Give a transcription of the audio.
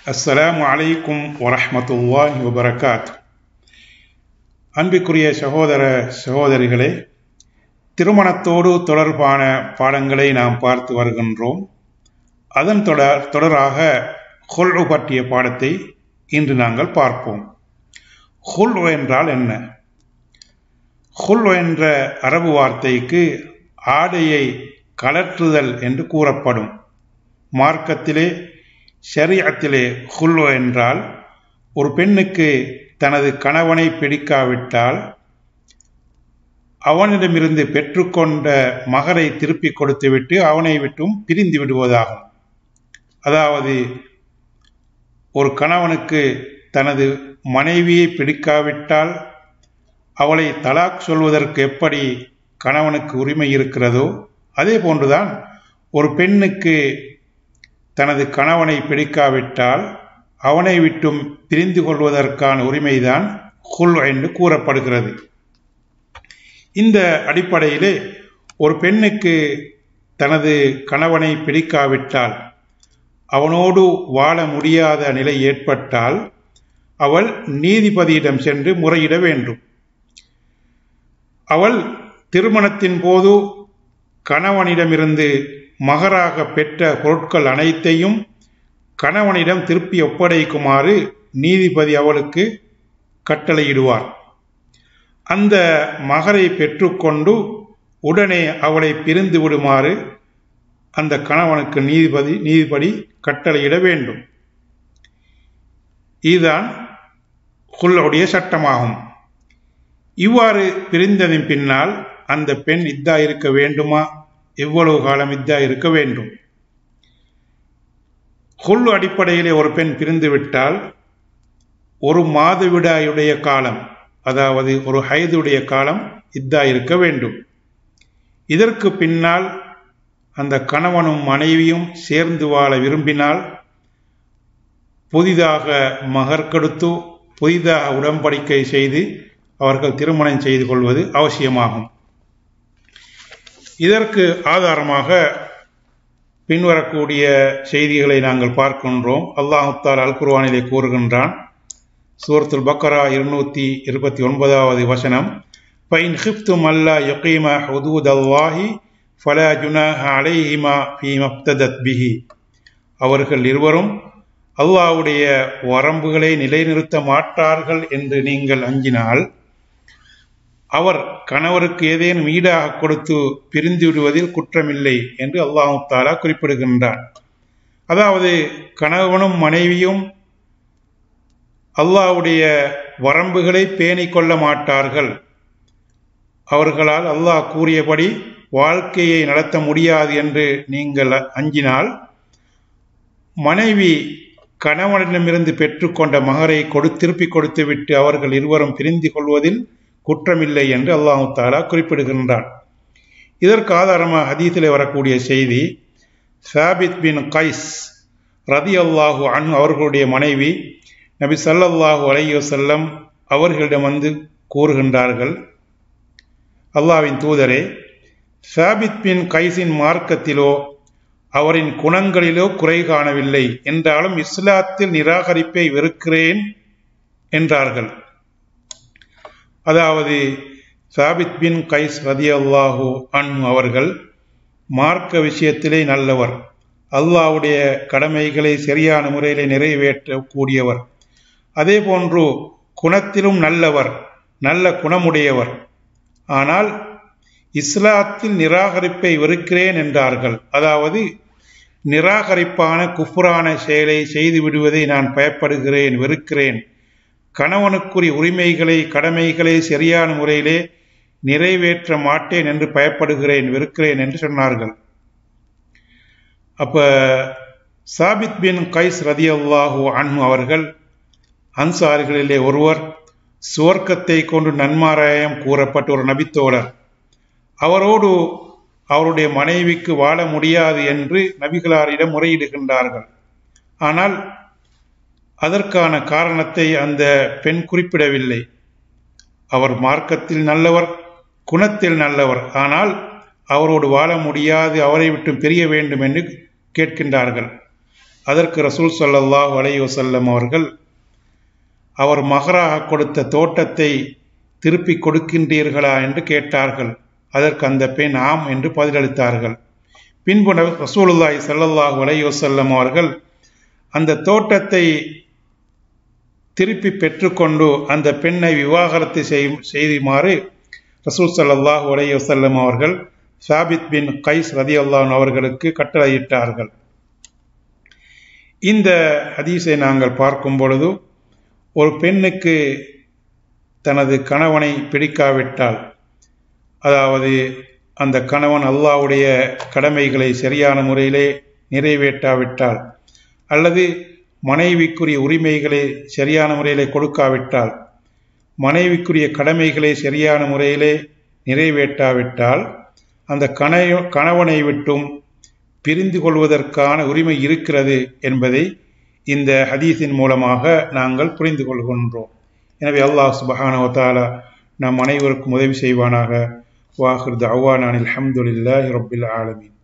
அஸ்ஸலாமு அலைக்கும் வரஹ்மத்துல்லாஹி வபரகாத் அன்பிற்குரிய சகோதர சகோதரிகளே திருமணத்தோடு தொடர்பான பாடங்களை நாம் பார்த்து வருகின்றோம் அதன் தொடர் தொடராக ஹுல்உ பற்றிய பாடத்தை இன்று நாங்கள் பார்ப்போம் ஹுல்உ என்றால் என்ன ஹுல்உ என்ற அரபு வார்த்தைக்கு ஆடையை கலற்றுதல் என்று கூறப்படும் மார்க்கத்திலே ஷரியத்திலே ஹுல்வ என்றால் ஒரு பெண்ணுக்கு தனது கணவனை பிடிக்காவிட்டால் அவனிடமிருந்து பெற்றுக்கொண்ட மகரை திருப்பி கொடுத்துவிட்டு அவனை விட்டும் பிரிந்து விடுவதாகும் அதாவது ஒரு கணவனுக்கு தனது மனைவியை பிடிக்காவிட்டால் அவளை தலாக் சொல்வதற்கு எப்படி கணவனுக்கு உரிமை இருக்கிறதோ அதே போன்றுதான் ஒரு பெண்ணுக்கு தனது கணவனை பிடிக்காவிட்டால் அவனை விட்டும் பிரிந்து கொள்வதற்கான உரிமைதான் ஹுல் என்று கூறப்படுகிறது இந்த அடிப்படையிலே ஒரு பெண்ணுக்கு தனது கணவனை பிடிக்காவிட்டால் அவனோடு வாழ முடியாத நிலை ஏற்பட்டால் அவள் நீதிபதியிடம் சென்று முறையிட வேண்டும் அவள் திருமணத்தின் போது கணவனிடமிருந்து மகராக பெற்ற பொருட்கள் அனைத்தையும் கணவனிடம் திருப்பி ஒப்படைக்குமாறு நீதிபதி அவளுக்கு கட்டளையிடுவார் அந்த மகரை பெற்றுக்கொண்டு உடனே அவளை பிரிந்து விடுமாறு அந்த கணவனுக்கு நீதிபதி நீதிபதி கட்டளையிட வேண்டும் இதுதான் குல்லுடைய சட்டமாகும் இவ்வாறு பிரிந்ததின் பின்னால் அந்த பெண் இத்தா இருக்க வேண்டுமா எவ்வளவு காலம் இத்தா இருக்க வேண்டும் கொள்ளு அடிப்படையிலே ஒரு பெண் பிரிந்துவிட்டால் ஒரு மாதவிடாயுடைய காலம் அதாவது ஒரு ஹைதுடைய காலம் இத்தா இருக்க வேண்டும் இதற்கு பின்னால் அந்த கணவனும் மனைவியும் சேர்ந்து வாழ விரும்பினால் புதிதாக மகர் கொடுத்து புதிதாக உடன்படிக்கை செய்து அவர்கள் திருமணம் செய்து கொள்வது அவசியமாகும் இதற்கு ஆதாரமாக பின்வரக்கூடிய செய்திகளை நாங்கள் பார்க்கின்றோம் அல்லாஹுத்தால் அல் குர்வானிலே கூறுகின்றான் சூரத்துல் பக்கரா இருநூத்தி இருபத்தி ஒன்பதாவது வசனம் பைன் ஹிப்தும் அல்லா யகீம ஹுதூத் அல்லாஹி ஃபலா ஜுனாஹ அலைஹிமா ஃபீ மப்ததத் பிஹி அவர்கள் இருவரும் அல்லாவுடைய வரம்புகளை நிலைநிறுத்த மாட்டார்கள் என்று நீங்கள் அஞ்சினால் அவர் கணவருக்கு ஏதேனும் ஈடாக கொடுத்து பிரிந்து விடுவதில் குற்றமில்லை என்று அல்லாஹு தாலா குறிப்பிடுகின்றார் அதாவது கணவனும் மனைவியும் அல்லாவுடைய வரம்புகளை பேணி கொள்ள மாட்டார்கள் அவர்களால் அல்லாஹ் கூறியபடி வாழ்க்கையை நடத்த முடியாது என்று நீங்கள் அஞ்சினால் மனைவி கணவனிடமிருந்து பெற்றுக்கொண்ட மகரை கொடு திருப்பி கொடுத்துவிட்டு அவர்கள் இருவரும் பிரிந்து கொள்வதில் குற்றமில்லை என்று அல்லாஹு தாலா குறிப்பிடுகின்றான் இதற்கு ஆதாரமாக ஹதீஸில் வரக்கூடிய செய்தி சாபித் பின் கைஸ் ரதி அல்லாஹு அன் அவர்களுடைய மனைவி நபி சல்லல்லாஹு அலையோ செல்லம் அவர்களிடம் வந்து கூறுகின்றார்கள் அல்லாவின் தூதரே சாபித் பின் கைஸின் மார்க்கத்திலோ அவரின் குணங்களிலோ குறை காணவில்லை என்றாலும் இஸ்லாத்தில் நிராகரிப்பை வெறுக்கிறேன் என்றார்கள் அதாவது சாபித் பின் கைஸ் ரதி அல்லாஹூ அன் அவர்கள் மார்க்க விஷயத்திலே நல்லவர் அல்லாவுடைய கடமைகளை சரியான முறையிலே நிறைவேற்றக்கூடியவர் அதே போன்று குணத்திலும் நல்லவர் நல்ல குணமுடையவர் ஆனால் இஸ்லாத்தில் நிராகரிப்பை வெறுக்கிறேன் என்றார்கள் அதாவது நிராகரிப்பான குஃபுரான செயலை செய்து விடுவதை நான் பயப்படுகிறேன் வெறுக்கிறேன் கணவனுக்குரிய உரிமைகளை கடமைகளை சரியான முறையிலே நிறைவேற்ற மாட்டேன் என்று பயப்படுகிறேன் வெறுக்கிறேன் என்று சொன்னார்கள் அப்ப சாபித் பின் கைஸ் ரதி அல்லாஹூ அன்ஹு அவர்கள் அன்சாரிகளிலே ஒருவர் சுவர்க்கத்தை கொண்டு நன்மாராயம் கூறப்பட்ட ஒரு நபித்தோழர் அவரோடு அவருடைய மனைவிக்கு வாழ முடியாது என்று நபிகளாரிடம் முறையிடுகின்றார்கள் ஆனால் அதற்கான காரணத்தை அந்த பெண் குறிப்பிடவில்லை அவர் மார்க்கத்தில் நல்லவர் குணத்தில் நல்லவர் ஆனால் அவரோடு வாழ முடியாது அவரை விட்டு பிரிய வேண்டும் என்று கேட்கின்றார்கள் அதற்கு ரசூல் ஸல்லல்லாஹு அலைஹி வஸல்லம் அவர்கள் அவர் மகராக கொடுத்த தோட்டத்தை திருப்பி கொடுக்கின்றீர்களா என்று கேட்டார்கள் அதற்கு அந்த பெண் ஆம் என்று பதிலளித்தார்கள் பின்பு நபி- ரசூலுல்லாஹி ஸல்லல்லாஹு அலைஹி வஸல்லம் அவர்கள் அந்த தோட்டத்தை திருப்பி பெற்றுக்கொண்டு அந்த பெண்ணை விவாகரத்து செய்- செய்யுமாறு ரசூல் ஸல்லல்லாஹு அலைஹி வஸல்லம் அவர்கள் சாபித் பின் கைஸ் ரதியல்லாஹு அவர்களுக்கு கட்டளையிட்டார்கள் இந்த ஹதீஸை நாங்கள் பார்க்கும் பொழுது ஒரு பெண்ணுக்கு தனது கணவனை பிடிக்காவிட்டால் அதாவது அந்த கணவன் அல்லாஹ்வுடைய கடமைகளை சரியான முறையிலே நிறைவேற்றாவிட்டால் அல்லது மனைவிக்குரிய உரிமைகளை சரியான முறையிலே கொடுக்காவிட்டால் மனைவிக்குரிய கடமைகளை சரியான முறையிலே நிறைவேற்றாவிட்டால் அந்த கணைய கணவனை விட்டும் பிரிந்து கொள்வதற்கான உரிமை இருக்கிறது என்பதை இந்த ஹதீஸின் மூலமாக நாங்கள் புரிந்து கொள்கின்றோம் எனவே அல்லாஹ் சுபஹானஹு வ தஆலா நம் அனைவருக்கும் உதவி செய்வானாக வாஹிர் தஅவானா அனில் ஹம்துலில்லாஹி ரப்பில் ஆலமீன்